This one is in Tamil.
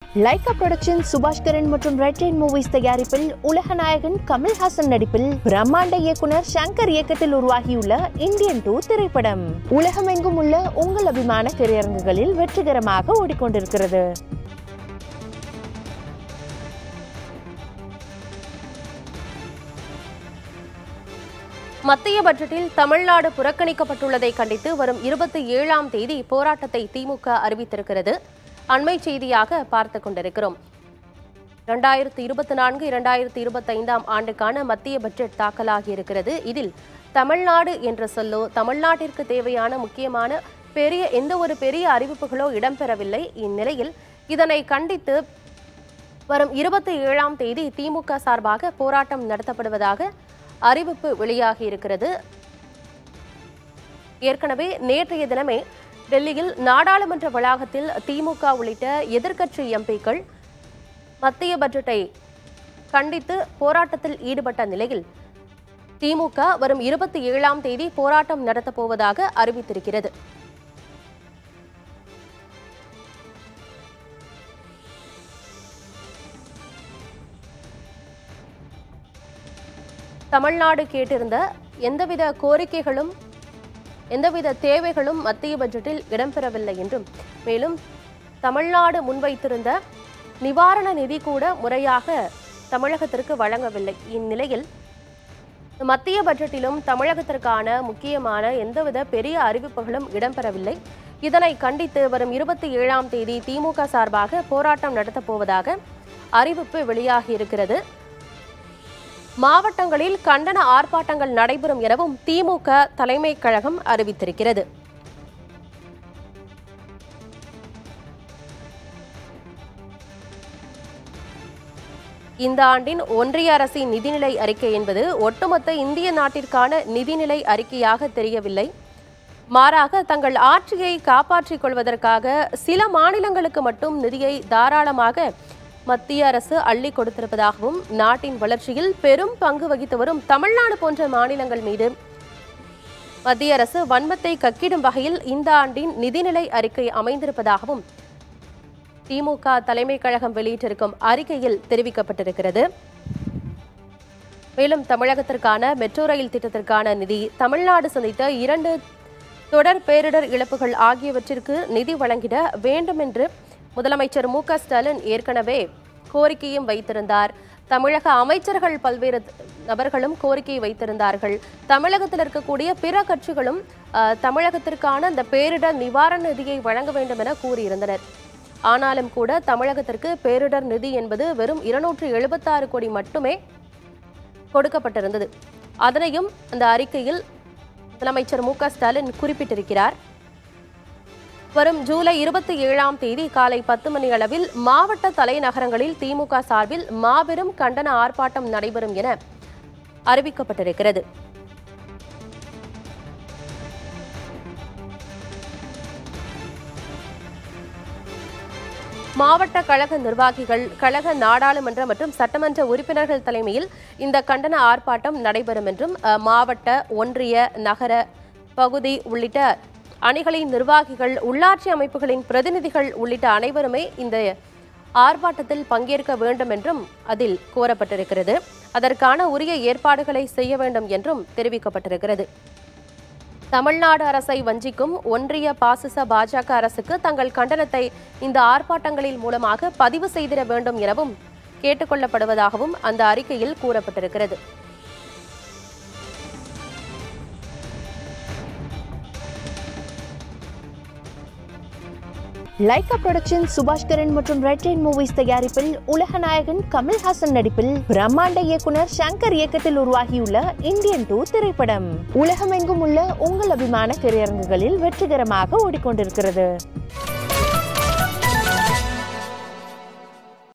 லைகா புரொடக்ஷன் சுபாஷ்கரன் மற்றும் ரெட் ரெயின் மூவிஸ் தயாரிப்பில் உலகநாயகன் கமல்ஹாசன் நடிப்பில் பிரம்மாண்ட இயக்குனர் சங்கர் இயக்கத்தில் உருவாகியுள்ள இந்தியன் டூ திரைப்படம் உலகமெங்கும் உள்ள உங்கள் அபிமான திரையரங்குகளில் வெற்றிகரமாக ஓடிக்கொண்டிருக்கிறது மத்திய பட்ஜெட்டில் தமிழ்நாடு புறக்கணிக்கப்பட்டுள்ளதை கண்டித்து வரும் இருபத்தி ஏழாம் தேதி போராட்டத்தை திமுக அறிவித்திருக்கிறது அண்மை செய்தியாக பார்த்து கொண்டிருக்கிறோம் இரண்டாயிரத்தி இருபத்தி நான்கு இரண்டாயிரத்தி இருபத்தைந்தாம் ஆண்டுக்கான மத்திய பட்ஜெட் தாக்கலாகி இருக்கிறது இதில் தமிழ்நாடு என்ற சொல்லோ தமிழ்நாட்டிற்கு தேவையான முக்கியமான பெரிய எந்த ஒரு பெரிய அறிவிப்புகளோ இடம்பெறவில்லை இந்நிலையில் இதனை கண்டித்து வரும் இருபத்தி ஏழாம் தேதி திமுக சார்பாக போராட்டம் நடத்தப்படுவதாக அறிவிப்பு வெளியாகி இருக்கிறது ஏற்கனவே நேற்றைய தினமே டெல்லியில் நாடாளுமன்ற வளாகத்தில் திமுக உள்ளிட்ட எதிர்க்கட்சி எம்பிக்கள் மத்திய பட்ஜெட்டை கண்டித்து போராட்டத்தில் ஈடுபட்ட நிலையில் திமுக வரும் இருபத்தி ஏழாம் தேதி போராட்டம் நடத்தப் போவதாக அறிவித்திருக்கிறது தமிழ்நாடு கேட்டிருந்த எந்தவித கோரிக்கைகளும் எந்தவித தேவைகளும் மத்திய பட்ஜெட்டில் இடம்பெறவில்லை என்றும் மேலும் தமிழ்நாடு முன்வைத்திருந்த நிவாரண நிதி கூட முறையாக தமிழகத்திற்கு வழங்கவில்லை இந்நிலையில் மத்திய பட்ஜெட்டிலும் தமிழகத்திற்கான முக்கியமான எந்தவித பெரிய அறிவிப்புகளும் இடம்பெறவில்லை இதனை கண்டித்து வரும் இருபத்தி ஏழாம் தேதி திமுக சார்பாக போராட்டம் நடத்தப் போவதாக அறிவிப்பு வெளியாகியிருக்கிறது மாவட்டங்களில் கண்டன ஆர்ப்பாட்டங்கள் நடைபெறும் எனவும் திமுக தலைமை கழகம் அறிவித்திருக்கிறது இந்த ஆண்டின் ஒன்றிய அரசின் நிதிநிலை அறிக்கை என்பது ஒட்டுமொத்த இந்திய நாட்டிற்கான நிதிநிலை அறிக்கையாக தெரியவில்லை மாறாக தங்கள் ஆட்சியை காப்பாற்றிக் கொள்வதற்காக சில மாநிலங்களுக்கு மட்டும் நிதியை தாராளமாக மத்திய அரசு அள்ளி கொடுத்திருப்பதாகவும் நாட்டின் வளர்ச்சியில் பெரும் பங்கு வகித்து வரும் தமிழ்நாடு போன்ற மாநிலங்கள் மீது மத்திய அரசு வன்மத்தை கக்கிடும் வகையில் இந்த ஆண்டின் நிதிநிலை அறிக்கை அமைந்திருப்பதாகவும் திமுக தலைமை கழகம் வெளியிட்டிருக்கும் அறிக்கையில் தெரிவிக்கப்பட்டிருக்கிறது மேலும் தமிழகத்திற்கான மெட்ரோ ரயில் திட்டத்திற்கான நிதி தமிழ்நாடு சந்தித்த இரண்டு தொடர் பேரிடர் இழப்புகள் ஆகியவற்றிற்கு நிதி வழங்கிட வேண்டும் என்று முதலமைச்சர் மு க ஸ்டாலின் ஏற்கனவே கோரிக்கையும் வைத்திருந்தார் தமிழக அமைச்சர்கள் பல்வேறு நபர்களும் கோரிக்கை வைத்திருந்தார்கள் தமிழகத்தில் இருக்கக்கூடிய பிற கட்சிகளும் அஹ், தமிழகத்திற்கான அந்த பேரிடர் நிவாரண நிதியை வழங்க வேண்டும் என கூறியிருந்தனர் ஆனாலும் கூட தமிழகத்திற்கு பேரிடர் நிதி என்பது வெறும் இருநூற்று எழுபத்தாறு கோடி மட்டுமே கொடுக்கப்பட்டிருந்தது அதனையும் அந்த அறிக்கையில் முதலமைச்சர் மு க ஸ்டாலின் குறிப்பிட்டிருக்கிறார் வரும் ஜூலை இருபத்தி ஏழாம் தேதி காலை பத்து மணி அளவில் மாவட்ட தலைநகரங்களில் திமுக சார்பில் மாபெரும் கண்டன ஆர்ப்பாட்டம் நடைபெறும் என அறிவிக்கப்பட்டிருக்கிறது மாவட்ட கழக நிர்வாகிகள் கழக நாடாளுமன்ற மற்றும் சட்டமன்ற உறுப்பினர்கள் தலைமையில் இந்த கண்டன ஆர்ப்பாட்டம் நடைபெறும் என்றும் அஹ், மாவட்ட ஒன்றிய நகர பகுதி உள்ளிட்ட அணிகளின் நிர்வாகிகள் உள்ளாட்சி அமைப்புகளின் பிரதிநிதிகள் உள்ளிட்ட அனைவருமே இந்த ஆர்ப்பாட்டத்தில் பங்கேற்க வேண்டும் என்றும் அதில் கோரப்பட்டிருக்கிறது அதற்கான உரிய ஏற்பாடுகளை செய்ய வேண்டும் என்றும் தெரிவிக்கப்பட்டிருக்கிறது தமிழ்நாடு அரசை வஞ்சிக்கும் ஒன்றிய பாசிச பாஜக அரசுக்கு தங்கள் கண்டனத்தை இந்த ஆர்ப்பாட்டங்களின் மூலமாக பதிவு செய்திட வேண்டும் எனவும் கேட்டுக்கொள்ளப்படுவதாகவும் அந்த அறிக்கையில் கூறப்பட்டிருக்கிறது லைகா புரொடக்ஷன் சுபாஷ்கரன் மற்றும் ரெட் ரெயின் மூவிஸ் தயாரிப்பில் உலகநாயகன் கமல்ஹாசன் நடிப்பில் பிரம்மாண்ட இயக்குனர் சங்கர் இயக்கத்தில் உருவாகியுள்ள இந்தியன் டூ திரைப்படம் உலகமெங்கும் உள்ள உங்கள் அபிமான திரையரங்குகளில் வெற்றிகரமாக ஓடிக்கொண்டிருக்கிறது